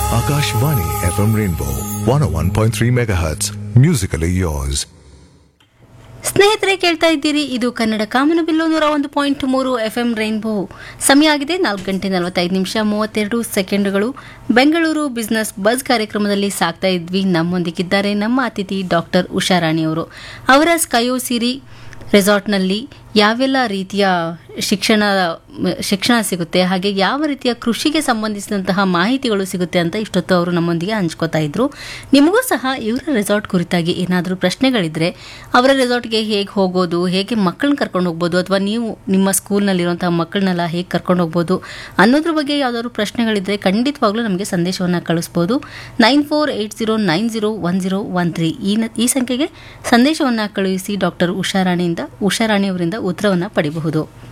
Akashvani FM Rainbow 101.3 MHz. Musically yours. ಸ್ನೇಹಿತರೆ ಕೇಳ್ತಾ ಇದ್ದೀರಿ ಇದು ಕನ್ನಡ ಕಾಮನಬಿಲ್ಲು ನೂರ ಒಂದು ಪಾಯಿಂಟ್ ಮೂರು ಎಫ್ ಎಂ ರೈನ್ಬೋ ಸಮಯ ಆಗಿದೆ ನಾಲ್ಕು ಗಂಟೆ ನಲವತ್ತೈದು ನಿಮಿಷ ಮೂವತ್ತೆರಡು ಸೆಕೆಂಡ್ಗಳು ಬೆಂಗಳೂರು ಬಿಸ್ನೆಸ್ ಬಸ್ ಕಾರ್ಯಕ್ರಮದಲ್ಲಿ ಸಾಕ್ತಾ ಇದ್ವಿ ನಮ್ಮೊಂದಿಗಿದ್ದಾರೆ ನಮ್ಮ ಅತಿಥಿ ಡಾಕ್ಟರ್ ಉಷಾರಾಣಿ ಅವರು ಅವರ ಸ್ಕಯೋ ಸಿರಿ ರೆಸಾರ್ಟ್ನಲ್ಲಿ ಯಾವೆಲ್ಲ ರೀತಿಯ ಶಿಕ್ಷಣ ಶಿಕ್ಷಣ ಸಿಗುತ್ತೆ ಹಾಗೆ ಯಾವ ರೀತಿಯ ಕೃಷಿಗೆ ಸಂಬಂಧಿಸಿದಂತಹ ಮಾಹಿತಿಗಳು ಸಿಗುತ್ತೆ ಅಂತ ಇಷ್ಟೊತ್ತು ಅವರು ನಮ್ಮೊಂದಿಗೆ ಹಂಚ್ಕೋತಾ ಇದ್ರು ನಿಮಗೂ ಸಹ ಇವರ ರೆಸಾರ್ಟ್ ಕುರಿತಾಗಿ ಏನಾದರೂ ಪ್ರಶ್ನೆಗಳಿದ್ರೆ ಅವರ ರೆಸಾರ್ಟ್ಗೆ ಹೇಗೆ ಹೋಗೋದು ಹೇಗೆ ಮಕ್ಕಳನ್ನ ಕರ್ಕೊಂಡು ಹೋಗ್ಬೋದು ಅಥವಾ ನೀವು ನಿಮ್ಮ ಸ್ಕೂಲ್ನಲ್ಲಿರುವಂತಹ ಮಕ್ಕಳನ್ನೆಲ್ಲ ಹೇಗೆ ಕರ್ಕೊಂಡು ಹೋಗ್ಬೋದು ಅನ್ನೋದ್ರ ಬಗ್ಗೆ ಯಾವ್ದಾದ್ರು ಪ್ರಶ್ನೆಗಳಿದ್ರೆ ಖಂಡಿತವಾಗ್ಲೂ ನಮಗೆ ಸಂದೇಶವನ್ನು ಕಳಿಸ್ಬೋದು nine four eight zero nine zero one zero one three ಈ ನ- ಈ ಸಂಖ್ಯೆಗೆ ಸಂದೇಶವನ್ನು ಕಳುಹಿಸಿ ಡಾಕ್ಟರ್ ಉಷಾರಾಣಿಯಿಂದ ಉಷಾರಾಣಿ ಅವರಿಂದ ಉತ್ತರವನ್ನು ಪಡಿಬಹುದು